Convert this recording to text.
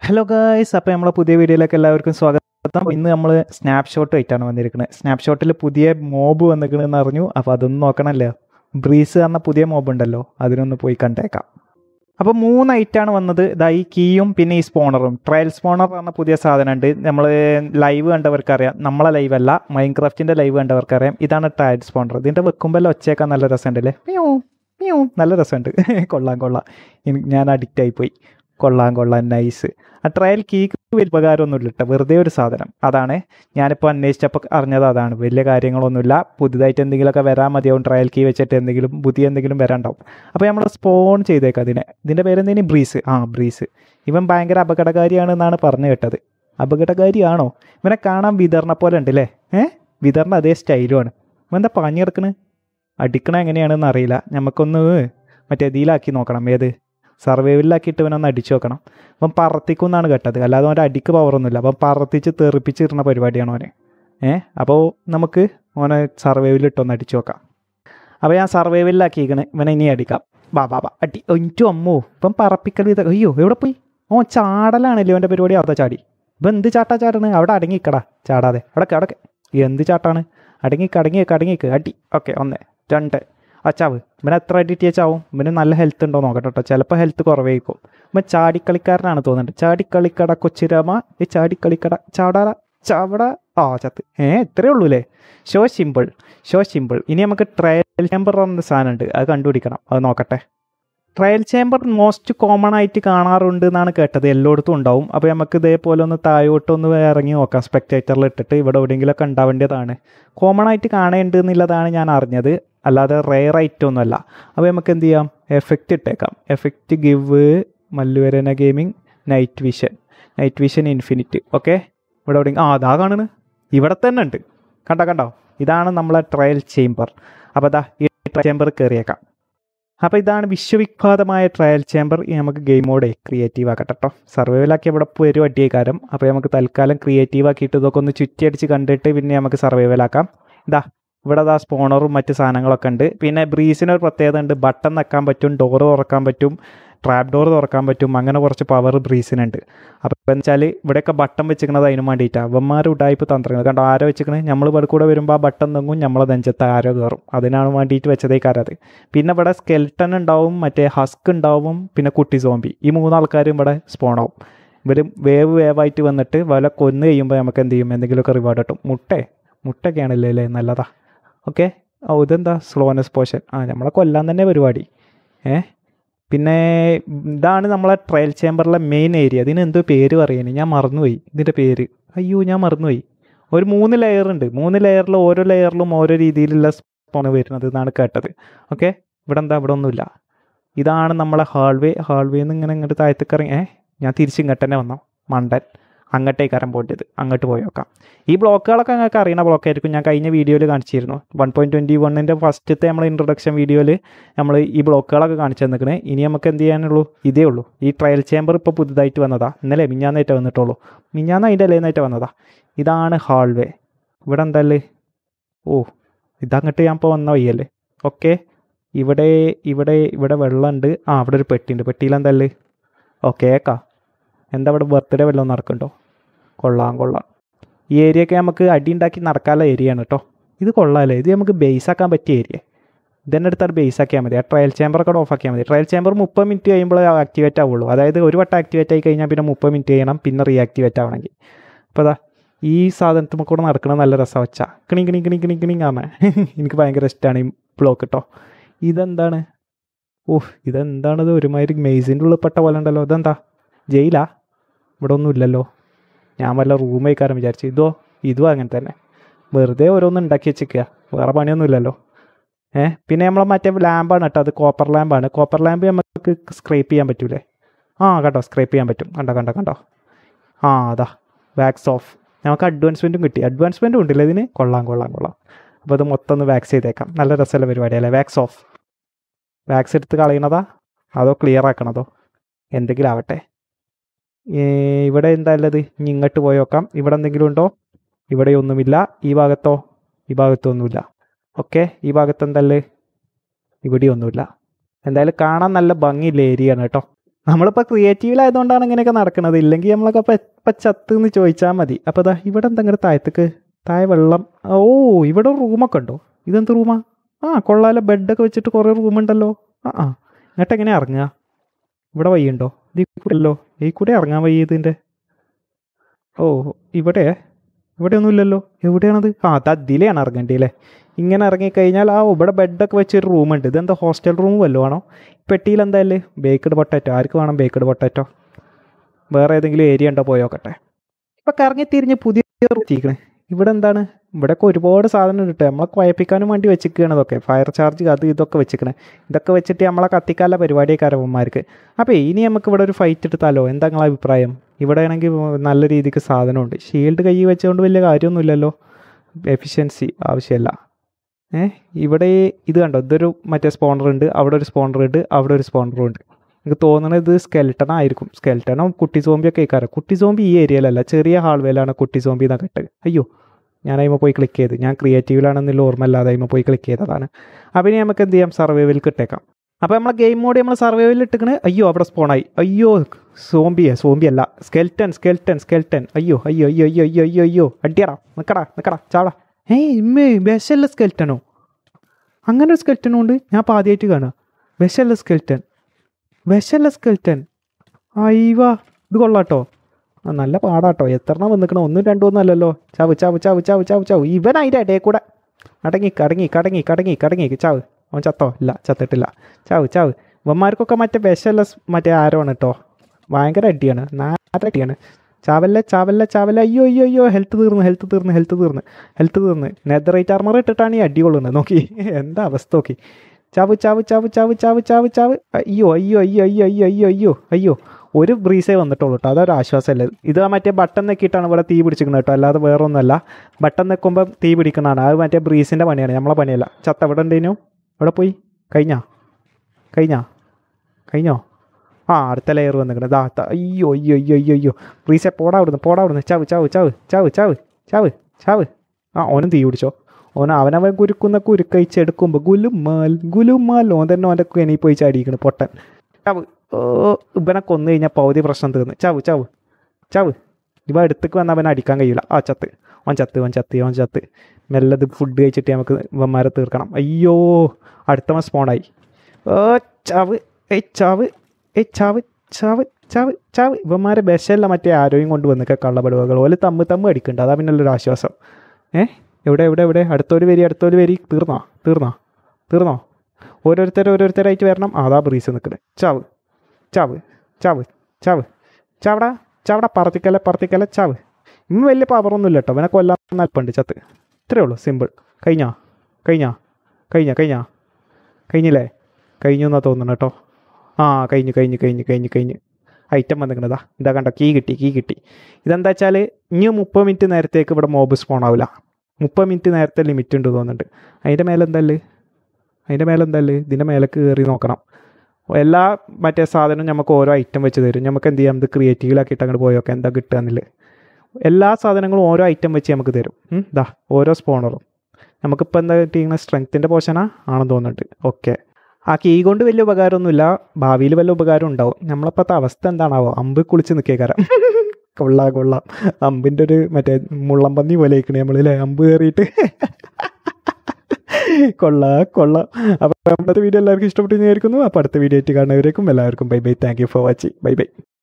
hello guys അപ്പോൾ നമ്മളെ പുതിയ വീഡിയോയിലേക്ക് എല്ലാവർക്കും സ്വാഗതം ഇന്ന് നമ്മൾ സ്നാപ്ഷോട്ട് ആയിട്ടാണ് വന്നിരിക്കുന്നത് സ്നാപ്ഷോട്ടിൽ പുതിയ മോബ് വന്നിരിക്കണമെന്ന് അറിഞ്ഞു അപ്പോൾ അതൊന്നും നോക്കണമല്ലോ ബ്രീസ് പറഞ്ഞ പുതിയ മോബ് ഉണ്ടല്ലോ അതിനൊന്ന് പോയി കണ്ടേക്കാം അപ്പോൾ മൂന്ന് ഐറ്റാണ് വന്നത് ഇതാ ഈ കീയും പിന്നെ ഈ സ്പോണറും ട്രയൽ സ്പോണർ പറഞ്ഞ പുതിയ സാധനമുണ്ട് നമ്മൾ ലൈവ് കണ്ടവർക്കറിയാം നമ്മളെ ലൈവ് അല്ല മൈൻക്രാഫ്റ്റിൻ്റെ ലൈവ് കണ്ടവർക്കറിയാം ഇതാണ് ട്രയൽ സ്പോണർ ഇതിൻ്റെ വെക്കുമ്പോൾ ഒച്ചയൊക്കെ നല്ല രസമുണ്ടല്ലേ പിയോ പിയോ നല്ല രസമുണ്ട് കൊള്ളാം കൊള്ളാം എനിക്ക് ഞാൻ അഡിക്റ്റ് ആയിപ്പോയി കൊള്ളാം കൊള്ളാം നൈസ് ആ ട്രയൽ കീക്ക് വലിയ ഉപകാരമൊന്നുമില്ല കേട്ടോ വെറുതെ ഒരു സാധനം അതാണ് ഞാനിപ്പോൾ അന്വേഷിച്ചപ്പോൾ അറിഞ്ഞത് അതാണ് വലിയ കാര്യങ്ങളൊന്നുമില്ല പുതുതായിട്ട് എന്തെങ്കിലുമൊക്കെ വരാൻ മതിയാവും ട്രയൽ കീ വെച്ചിട്ട് എന്തെങ്കിലും പുതിയ എന്തെങ്കിലും വരാണ്ടാവും അപ്പോൾ നമ്മൾ സ്പോൺ ചെയ്തേക്കാം അതിനെ ഇതിൻ്റെ പേരെന്തേനി ബ്രീസ് ആ ബ്രീസ് ഇവൻ ഭയങ്കര അപകടകാരിയാണെന്നാണ് പറഞ്ഞു കേട്ടത് അപകടകാരിയാണോ ഇവനെ കാണാൻ വിതറിനെ പോലെ ഉണ്ട് അല്ലേ ഏഹ് വിതറിന് അതേ സ്റ്റൈലുമാണ് ഇവൻ എന്താ പഞ്ഞെടുക്കണ് അടിക്കണ എങ്ങനെയാണെന്ന് അറിയില്ല നമുക്കൊന്ന് മറ്റേ ഇതിലാക്കി നോക്കണം ഏത് സർവൈവലിലാക്കിയിട്ട് ഇവനൊന്ന് അടിച്ചു നോക്കണം അപ്പം പറത്തിക്കും എന്നാണ് കേട്ടത് അല്ലാതെ അവൻ്റെ അടിക്ക് പവറൊന്നുമില്ല അപ്പം പറത്തിച്ച് തെറിപ്പിച്ചിരുന്ന പരിപാടിയാണ് അവന് ഏ അപ്പോൾ നമുക്ക് ഓനെ സർവൈവലിട്ടൊന്ന് അടിച്ചു നോക്കാം അപ്പോൾ ഞാൻ സർവൈവലിലാക്കിയിരിക്കണ് ഇവനെ ഇനി അടിക്കാം ബാ ബാ ബാ അടി ഒറ്റ അമ്മോ ഇപ്പം പറപ്പിക്കൽ ഇത് അയ്യോ എവിടെ പോയി ഓ ചാടലാണല്ലേ അവൻ്റെ പരിപാടി അവിടെ ചാടി ഇപ്പം എന്ത് ചാട്ടാ ചാടണ് അവിടെ അടങ്ങിക്കടാ ചാടാതെ അവിടെ അവിടെ എന്ത് ചാട്ടാണ് അടങ്ങിക്ക് അടങ്ങിക്ക് അടങ്ങിക്ക് അടി ഓക്കെ ഒന്ന് രണ്ട് അച്ചാവ് ഇവന് എത്ര അഡിറ്റ് ചാവും ഇവന് നല്ല ഹെൽത്ത് ഉണ്ടോ നോക്കട്ടെ കേട്ടോ ചിലപ്പോൾ ഹെൽത്ത് കുറവേക്കും ഇവൻ ചാടിക്കളിക്കാരനാണ് തോന്നുന്നുണ്ട് ചാടിക്കളിക്കട കൊച്ചിരാമ ഈ ചാടിക്കളിക്കട ചാടാറ ചാവട ആ ചത്ത് ഏ ഇത്രയേ ഉള്ളൂ അല്ലേ ഷോ സിമ്പിൾ ഷോ സിമ്പിൾ ഇനി നമുക്ക് ട്രയൽ ചേമ്പർ എന്ന സാധനമുണ്ട് അത് കണ്ടുപിടിക്കണം അത് നോക്കട്ടെ ട്രയൽ ചേമ്പർ മോസ്റ്റ് കോമൺ ആയിട്ട് കാണാറുണ്ട് എന്നാണ് കേട്ടത് എല്ലായിടത്തും ഉണ്ടാവും അപ്പോൾ നമുക്ക് ഇതേപോലെ ഒന്ന് താഴോട്ടൊന്ന് ഇറങ്ങി നോക്കാം സ്പെക്ടേറ്ററിൽ ഇട്ടിട്ട് ഇവിടെ എവിടെയെങ്കിലുമൊക്കെ ഉണ്ടാവേണ്ടതാണ് കോമൺ ആയിട്ട് കാണേണ്ടത് എന്നുള്ളതാണ് ഞാൻ അറിഞ്ഞത് അല്ലാതെ റെയർ ഒന്നുമല്ല അപ്പോൾ നമുക്ക് എന്ത് ചെയ്യാം എഫക്റ്റ് ഇട്ടേക്കാം എഫക്റ്റ് ഗിവ് മല്ലുവരന gaming night vision night vision infinite okay ഇവിടെ എവിടെ ആ അതാ കാണുന്നു ഇവിടെ തന്നെ ഉണ്ട് കണ്ടോ കണ്ടോ ഇതാണ് നമ്മളെ ട്രയൽ ചേംബർ അപ്പോൾ അതാ ഈ ട്രയൽ ചേംബർ കയറിയേക്കാം അപ്പോൾ ഇതാണ് വിശ്വവിഖ്യാതമായ ട്രയൽ ചേംബർ നമുക്ക് ഗെയിം മോഡ് ക്രിയേറ്റീവ് ആക്കട്ടെ കേട്ടോ സർവൈവലാക്കി ഇവിടെ വരും അടിയേക്കാരം അപ്പോൾ നമുക്ക് തൽക്കാലം ക്രിയേറ്റീവ് ആക്കിയിട്ട് ഇതൊക്കെ ഒന്ന് ചുറ്റിയടിച്ച് കണ്ടിട്ട് പിന്നെ നമുക്ക് സർവൈവലാക്കാം ഇതാ ഇവിടെ അതാ സ്പോണറും മറ്റ് സാധനങ്ങളൊക്കെ ഉണ്ട് പിന്നെ ബ്രീസിന് ഒരു പ്രത്യേകത ഉണ്ട് ബട്ടൺ വെക്കാൻ പറ്റും ഡോറ് തുറക്കാൻ പറ്റും ട്രാപ്പ് ഡോർ തുറക്കാൻ പറ്റും അങ്ങനെ കുറച്ച് പവർ ബ്രീസിനുണ്ട് അപ്പോൾ എന്ന് വെച്ചാൽ ഇവിടെയൊക്കെ ബട്ടൺ വെച്ചിരിക്കുന്നത് അതിന് വേണ്ടിയിട്ടാണ് അവന്മാർ ഉടായ്പ് തന്ത്രങ്ങൾ കണ്ടോ ആരോ വെച്ചിരിക്കണത് നമ്മൾ ഇവിടെ കൂടെ വരുമ്പോൾ ആ ബട്ടൺ തെങ്ങും നമ്മളെ നെഞ്ചത്ത് ആരോ കയറും അതിനാണ് വേണ്ടിയിട്ട് വെച്ചതേക്കാരം അത് പിന്നെ ഇവിടെ സ്കെൽട്ടൺ ഉണ്ടാവും മറ്റേ ഹസ്ക് ഉണ്ടാവും പിന്നെ കുട്ടി സോംബി ഈ മൂന്നാൾക്കാരും ഇവിടെ സ്പോണാവും ഇവർ വേവ് വേവായിട്ട് വന്നിട്ട് വല കൊന്ന് കഴിയുമ്പോൾ നമുക്ക് എന്ത് ചെയ്യും എന്തെങ്കിലുമൊക്കെ റിവാർഡ് കിട്ടും മുട്ടേ മുട്ടൊക്കെയാണല്ലേ അല്ലേ നല്ലതാ ഓക്കെ ഓ ഇതെന്താ സ്ലോനെസ് പോഷൻ ആ നമ്മളെ കൊല്ലാൻ തന്നെ പരിപാടി ഏ പിന്നെ ഇതാണ് നമ്മളെ ട്രയൽ ചേമ്പറിലെ മെയിൻ ഏരിയ ഇതിന് എന്തോ പേര് പറയുന്നത് ഞാൻ മറന്നുപോയി ഇതിൻ്റെ പേര് അയ്യോ ഞാൻ മറന്നുപോയി ഒരു മൂന്ന് ലെയർ ഉണ്ട് മൂന്ന് ലെയറിൽ ഓരോ ലെയറിലും ഓരോ രീതിയിലുള്ള സ്പോണ് വരുന്നത് എന്നാണ് കേട്ടത് ഓക്കെ ഇവിടെ എന്താ ഇവിടെ ഒന്നുമില്ല ഇതാണ് നമ്മളെ ഹാൾവേ ഹാൾവേന്ന് ഇങ്ങനെ ഇങ്ങോട്ട് താഴത്തേക്ക് ഇറങ്ങി ഏ ഞാൻ തിരിച്ചിങ്ങോട്ട് തന്നെ വന്നോ മണ്ടൻ അങ്ങോട്ടേക്കാരം പോയിട്ടത് അങ്ങോട്ട് പോയി നോക്കാം ഈ ബ്ലോക്കുകളൊക്കെ നിങ്ങൾക്ക് അറിയുന്ന ബ്ലോക്കായിരിക്കും ഞാൻ കഴിഞ്ഞ വീഡിയോയിൽ കാണിച്ചിരുന്നു വൺ പോയിൻറ്റ് ട്വൻറ്റി വണ്ണിൻ്റെ ഫസ്റ്റത്തെ നമ്മൾ ഇൻട്രൊഡക്ഷൻ വീഡിയോയിൽ നമ്മൾ ഈ ബ്ലോക്കുകളൊക്കെ കാണിച്ചു തന്നിക്കണേ ഇനി നമുക്ക് എന്ത് ചെയ്യാനുള്ളൂ ഇതേ ഉള്ളൂ ഈ ട്രയൽ ചേമ്പർ ഇപ്പോൾ പുതുതായിട്ട് വന്നതാ ഇന്നലെ മിഞ്ഞാന്നായിട്ട് വന്നിട്ടുള്ളൂ മിഞ്ഞാന്ന് അതിൻ്റെ അല്ലേന്നായിട്ട് വന്നതാ ഇതാണ് ഹാൾവേ ഇവിടെ എന്തല്ലേ ഓ ഇതങ്ങോട്ട് ഞാൻ ഇപ്പോൾ വന്ന വയ്യല്ലേ ഓക്കെ ഇവിടെ ഇവിടെ ഇവിടെ വെള്ളമുണ്ട് ആ അവിടെ ഒരു പെട്ടിയുണ്ട് പെട്ടിയിൽ എന്തല്ലേ ഓ കേക്കാ എന്താ ഇവിടെ ബർത്ത്ഡേ വല്ലതും നടക്കുന്നുണ്ടോ കൊള്ളാം കൊള്ളാം ഈ ഏരിയയൊക്കെ നമുക്ക് അടി ഉണ്ടാക്കി നടക്കാനുള്ള ഏരിയയാണ് കേട്ടോ ഇത് കൊള്ളാമല്ലേ ഇത് നമുക്ക് ബേസ് ആക്കാൻ പറ്റിയ ഏരിയ ഇതന്നെ എടുത്താൽ ബേസ് ആക്കിയാൽ മതി ആ ട്രയൽ ചേമ്പറൊക്കെ ഓഫ് ആക്കിയാൽ മതി ട്രയൽ ചേമ്പർ മുപ്പത് മിനിറ്റ് കഴിയുമ്പോൾ ആക്ടിവേറ്റ് ആവുള്ളൂ അതായത് ഒരു വട്ടം ആക്ടിവേറ്റ് ആയി കഴിഞ്ഞാൽ പിന്നെ മുപ്പത് മിനിറ്റ് ചെയ്യണം പിന്നെ റീആക്ടിവേറ്റ് ആവണമെങ്കിൽ അപ്പോൾ അതാ ഈ സാധനത്തിൽ കൂടെ നടക്കണം നല്ല രസം വെച്ചാൽ കിണി കിണി കിണി കിണി കിണി ആമേ എനിക്ക് ഭയങ്കര ഇഷ്ടമാണ് ഈ ബ്ലോക്ക് കേട്ടോ ഇതെന്താണ് ഓഹ് ഇതെന്താണിത് ഒരുമാതിരി മെയ്സിൻ്റെ ഉള്ളിൽ പെട്ട പോലെ ഉണ്ടല്ലോ ഇതെന്താ ജയിലാ ഇവിടെ ഒന്നും ഇല്ലല്ലോ ഞാൻ വല്ല റൂമേക്കാരൻ വിചാരിച്ചു ഇതോ ഇതും അങ്ങനെ തന്നെ വെറുതെ ഓരോന്ന് ഉണ്ടാക്കി വെച്ചിരിക്കുക വേറെ പണിയൊന്നുമില്ലല്ലോ ഏഹ് പിന്നെ നമ്മളെ മറ്റേ ലാമ്പാണ് കേട്ടോ അത് കോപ്പർ ലാമ്പാണ് കോപ്പർ ലാമ്പ് നമുക്ക് സ്ക്രേപ്പ് ചെയ്യാൻ പറ്റൂലേ ആ കേട്ടോ സ്ക്രേപ്പ് ചെയ്യാൻ പറ്റും കണ്ടോ കണ്ടോ കണ്ടോ ആ അതാ വാക്സ് ഓഫ് നമുക്ക് അഡ്വാൻസ്മെൻറ്റും കിട്ടി അഡ്വാൻസ്മെൻറ്റും ഉണ്ടല്ലേ ഇതിന് കൊള്ളാം കൊള്ളാം കൊള്ളാം അപ്പോൾ അത് മൊത്തം ഒന്ന് വാക്സ് ചെയ്തേക്കാം നല്ല രസമുള്ള പരിപാടിയല്ലേ വാക്സ് ഓഫ് വാക്സ് എടുത്ത് കളയണതാ അതോ ക്ലിയർ ആക്കണതോ എന്തെങ്കിലും ആവട്ടെ ഇവിടെ എന്താ ഉള്ളത് ഇനി ഇങ്ങോട്ട് പോയി നോക്കാം ഇവിടെ എന്തെങ്കിലും ഉണ്ടോ ഇവിടെ ഒന്നുമില്ല ഈ ഭാഗത്തോ ഈ ഭാഗത്തൊന്നുമില്ല ഓക്കെ ഈ ഭാഗത്ത് എന്തല്ലേ ഇവിടെ ഒന്നുമില്ല എന്തായാലും കാണാൻ നല്ല ഭംഗിയുള്ള ഏരിയ ആണ് കേട്ടോ നമ്മളിപ്പോൾ ക്രിയേറ്റീവിലായതുകൊണ്ടാണ് ഇങ്ങനെയൊക്കെ നടക്കുന്നത് ഇല്ലെങ്കിൽ നമ്മളൊക്കെ ഇപ്പം ഇപ്പം ചത്ത് എന്ന് ചോദിച്ചാൽ മതി അപ്പോൾ ദാ ഇവിടെ എന്തെങ്കിലും താഴത്തേക്ക് താഴെ വെള്ളം ഓ ഇവിടെ റൂമൊക്കെ ഉണ്ടോ ഇതെന്ത് റൂമാ ആ കൊള്ളാലോ ബെഡൊക്കെ വെച്ചിട്ട് കുറേ റൂമുണ്ടല്ലോ ആ ആ എന്നിട്ട് എങ്ങനെ ഇറങ്ങുക ഇവിടെ വഴിയുണ്ടോ ഇത് കൂടെ അല്ലോ ഈ കൂടെ ഇറങ്ങാൻ വഴി ഇതിൻ്റെ ഓ ഇവിടെ ഇവിടെ ഒന്നുമില്ലല്ലോ എവിടെയാണത് ആ അത് അതിലെയാണ് ഇറങ്ങേണ്ടി അല്ലേ ഇങ്ങനെ ഇറങ്ങിക്കഴിഞ്ഞാൽ ആ ഇവിടെ ബെഡൊക്കെ വെച്ചൊരു റൂമുണ്ട് ഇതെന്താ ഹോസ്റ്റൽ റൂം വല്ലതും ആണോ പെട്ടിയിൽ എന്തായാലും ബേക്കഡ് പൊട്ടാറ്റോ ആർക്ക് വേണം ബേക്കഡ് പൊട്ടാറ്റോ വേറെ ഏതെങ്കിലും ഏരിയ ഉണ്ടോ പോയോക്കട്ടെ ഇപ്പം കറങ്ങി തിരിഞ്ഞ് പുതിയ എത്തിക്കണേ ഇവിടെ എന്താണ് ഇവിടെയൊക്കെ ഒരുപാട് സാധനം കിട്ടുക നമ്മളെ കുഴപ്പിക്കാനും വേണ്ടി വെച്ചിരിക്കുകയാണ് ഇതൊക്കെ ഫയർ ചാർജ് അത് ഇതൊക്കെ വെച്ചിക്കണേ ഇതൊക്കെ വെച്ചിട്ട് നമ്മളെ കത്തിക്കാനുള്ള പരിപാടിയൊക്കെ അരവന്മാർക്ക് അപ്പോൾ ഇനി നമുക്ക് ഇവിടെ ഒരു ഫൈറ്റ് എടുത്താലോ എന്താ നിങ്ങളെ അഭിപ്രായം ഇവിടെ ആണെങ്കിൽ നല്ല രീതിക്ക് സാധനമുണ്ട് ഷീൽഡ് കൈ വെച്ചുകൊണ്ട് വലിയ കാര്യമൊന്നുമില്ലല്ലോ എഫിഷ്യൻസി ആവശ്യമല്ല ഏ ഇവിടെ ഇത് കണ്ടോ ഇതൊരു മറ്റേ സ്പോണർ ഉണ്ട് അവിടെ ഒരു സ്പോണർ ഉണ്ട് അവിടെ ഒരു സ്പോണറും ഉണ്ട് എനിക്ക് തോന്നുന്നത് ഇത് സ്കെൽട്ടൺ ആയിരിക്കും സ്കെൽട്ടണോ കുട്ടി സോംബി ഒക്കെ കേൾക്കാറ് കുട്ടി സോംബി ഈ ഏരിയയിലല്ല ചെറിയ ഹാൾവേയിലാണ് കുട്ടി സോംബി എന്നൊക്കെ ഇട്ട് അയ്യോ ഞാൻ അതിമ പോയി ക്ലിക്ക് ചെയ്ത് ഞാൻ ക്രിയേറ്റീവിലാണെന്നുള്ള ഓർമ്മയില്ലാതെ അതിമ പോയി ക്ലിക്ക് ചെയ്തതാണ് അപ്പം ഇനി നമുക്ക് എന്ത് ചെയ്യാം സർവൈവൽ ഇട്ടേക്കാം അപ്പോൾ നമ്മളെ ഗെയിം മോഡ് നമ്മൾ സർവൈവൽ ഇട്ടിക്കണ് അയ്യോ അവിടെ സ്പോണായി അയ്യോ സോംബിയെ സോംബി അല്ല സ്കെൽട്ടൻ സ്കെൽട്ടൻ സ്കെൽട്ടൻ അയ്യോ അയ്യോ അയ്യോ അയ്യോ അയ്യോ അയ്യോ അയ്യോ അടിയടാ നിക്കടാ നിക്കടാ ചാടാ ഏയ് ഇമ്മേ വിഷല്ല സ്കെൽട്ടനോ അങ്ങനെ ഒരു സ്കെൽട്ടനും ഉണ്ട് ഞാൻ അപ്പോൾ ആദ്യമായിട്ട് കാണുക വിഷല്ല സ്കെൽട്ടൻ വിഷല്ല സ്കെൽട്ടൻ അയ്യവാ ഇത് കൊള്ളാട്ടോ ആ നല്ല പാടാട്ടോ എത്രണ്ണം വന്നിക്കണം ഒന്നും രണ്ടും ഒന്നും അല്ലല്ലോ ചാവ് ചാവ് ചാവ് ചാവ് ചാവ് ചാവ് ഇവൻ അതിൻ്റെ ഇടയിൽ കൂടെ അടങ്ങി കടങ്ങി കടങ്ങി കടങ്ങി കടങ്ങി ചാവ് അവൻ ചത്തോ ഇല്ല ചത്തിട്ടില്ല ചാവ് ചാവ് ഇവന്മാർക്കൊക്കെ മറ്റേ വിഷല്ല സ് മറ്റേ ആരമാണ് കേട്ടോ ഭയങ്കര അടിയാണ് നാര അടിയാണ് ചാവല്ല ചാവല്ല ചാവല്ല അയ്യോ അയ്യോ അയ്യോ ഹെൽത്ത് തീർന്ന് ഹെൽത്ത് തീർന്ന് ഹെൽത്ത് തീർന്ന് ഹെൽത്ത് തീർന്ന് നെതറേറ്റ് ആർമർ ഇട്ടിട്ടാണ് ഈ അടി കൊള്ളുന്നത് നോക്കി എന്താ അവസ്ഥ നോക്കി ചാവ് ചാവ് ചാവ് ചാവ് ചാവ് ചാവ് ചാവ് അയ്യോ അയ്യോ അയ്യോ അയ്യോ അയ്യോ അയ്യോ അയ്യോ അയ്യോ ഒരു ബ്രീസേ വന്നിട്ടുള്ളൂ കേട്ടോ അതൊരു ആശ്വാസമല്ലേ ഇത് ആ മറ്റേ ബട്ടൺ നെക്കിയിട്ടാണ് ഇവിടെ തീ പിടിച്ചിരിക്കുന്നത് കേട്ടോ അല്ലാതെ വേറെ ഒന്നുമല്ല ബട്ടൺ നെക്കുമ്പോൾ തീ പിടിക്കുന്നതാണ് അത് മറ്റേ ബ്രീസിൻ്റെ പണിയാണ് നമ്മളെ പണിയല്ല ചത്ത എവിടെ ഉണ്ടേനു എവിടെ പോയി കഴിഞ്ഞാ കഴിഞ്ഞാ കഴിഞ്ഞോ ആ അടുത്ത ലെയർ വന്നിരിക്കുന്നത് ദാ ത- അയ്യോ അയ്യോ അയ്യോ അയ്യോ അയ്യോ ബ്രീസെ പോടാ അവിടുന്ന് പോടാ അവിടുന്ന് ചാവ് ചാവ് ചാവ് ചാവ് ചാവ് ചാവ് ചാവ് ആ ഓനും തീ പിടിച്ചോ ഓൻ അവനവൻ കുരുക്കുന്ന കുരുക്കഴിച്ചെടുക്കുമ്പോൾ ഗുലുമാൽ ഗുലുമാൽ ഓൻ തന്നെ ഓൻ്റെ കെണി പോയി ചാടിയിരിക്കണ് പൊട്ടൻ ചാവ് ഓ ഇവനെ കൊന്നു കഴിഞ്ഞാൽ പകുതി പ്രശ്നം തീർന്ന് ചാവ് ചാവ് ചാവ് ഇവ അടുത്തേക്ക് വന്നാൽ അവനെ അടിക്കാൻ കഴിയില്ല ആ ചത്ത് ഓൻ ചത്ത് ഓൻ ചത്ത് ഓൻ ചത്ത് മെല്ലെ ഇത് ഫുഡ് കഴിച്ചിട്ട് നമുക്ക് ഇവന്മാരെ തീർക്കണം അയ്യോ അടുത്തവൻ സ്പോണായി ഓ ചാവ് ഏയ് ചാവ് ഏയ് ചാവ് ചാവ് ചാവ് ചാവ് ഇവന്മാരെ ബെശല്ല മറ്റേ ആരോഗ്യം കൊണ്ട് വന്നിക്ക കള്ളപടുവകൾ ഓല് തമ്മ് തമ്മ് അടിക്കുന്നുണ്ട് അതാ പിന്നെ ഒരു ആശ്വാസം ഏ എവിടെ എവിടെ എവിടെ അടുത്തൊരു വരി അടുത്തൊരു വരി തീർന്നോ തീർന്നോ തീർന്നോ ഓരോരുത്തർ ഓരോരുത്തരായിട്ട് വരണം ആ, അതാ ബ്രീസ് നിൽക്കുന്നത് ചാവ് ചാവ് ചാവ് ചാവ് ചാവടാ ചാവടാ പറത്തിക്കല പറത്തിക്കല ചാവ് ഇന്ന് വലിയ പവറൊന്നുമില്ല കേട്ടോ ഇവനെ കൊല്ലാൻ അല്പുണ്ട് ചത്ത് ഇത്രയേ ഉള്ളൂ സിമ്പിൾ കഴിഞ്ഞാ കഴിഞ്ഞാ കഴിഞ്ഞാ കഴിഞ്ഞാ കഴിഞ്ഞില്ലേ കഴിഞ്ഞു എന്നാ തോന്നുന്നു കേട്ടോ ആ കഴിഞ്ഞു കഴിഞ്ഞു കഴിഞ്ഞു കഴിഞ്ഞു കഴിഞ്ഞു ഐറ്റം വന്നിക്കണതാ ഇതാ കണ്ടോ കീ കിട്ടി കീ കിട്ടി ഇതെന്താ വെച്ചാൽ ഇനി മുപ്പത് മിനിറ്റ് നേരത്തേക്ക് ഇവിടെ മോബ് സ്പോൺ ആവില്ല മുപ്പത് മിനിറ്റ് നേരത്തെ ലിമിറ്റ് ഉണ്ട് തോന്നുന്നുണ്ട് അതിൻ്റെ മേലെ എന്തല്ലേ അതിൻ്റെ മേലെ എന്തല്ലേ ഇതിൻ്റെ മേലേക്ക് കയറി നോക്കണം എല്ലാ മറ്റേ സാധനവും നമുക്ക് ഓരോ ഐറ്റം വെച്ച് തരും നമുക്ക് എന്ത് ചെയ്യാം ഇത് ക്രിയേറ്റീവിലാക്കിയിട്ട് അങ്ങോട്ട് പോയൊക്കെ എന്താ കിട്ടുക എന്നുള്ളത് എല്ലാ സാധനങ്ങളും ഓരോ ഐറ്റം വെച്ച് നമുക്ക് തരും ഉം, ദാ ഓരോ സ്പോണറും നമുക്കിപ്പോൾ എന്താ കിട്ടിയിരിക്കുന്ന സ്ട്രെങ്ത്തിൻ്റെ പോർഷനാ ആണെന്ന് തോന്നുന്നുണ്ട് ഓക്കെ ആ കീ കൊണ്ട് വലിയ ഉപകാരമൊന്നുമില്ല ഭാവിയിൽ വല്ല ഉപകാരം ഉണ്ടാവും നമ്മളിപ്പോഴത്തെ അവസ്ഥ എന്താണാവോ അമ്പ് കുളിച്ച് നിൽക്കേക്കാരം കൊള്ളാം കൊള്ളാം അമ്പിൻ്റെ ഒരു മറ്റേ മുള്ളമ്പന്നി പോലെ ഇരിക്കണേ നമ്മളില്ലേ അമ്പ് കയറിയിട്ട് കൊള്ളാം കൊള്ളാം അപ്പോൾ നമ്മുടെ വീഡിയോ എല്ലാവർക്കും ഇഷ്ടപ്പെട്ടു വിചാരിക്കുന്നു അപ്പോൾ അടുത്ത വീഡിയോ ആയിട്ട് കാണുന്നവരേക്കും എല്ലാവർക്കും bye bye thank you for watching bye by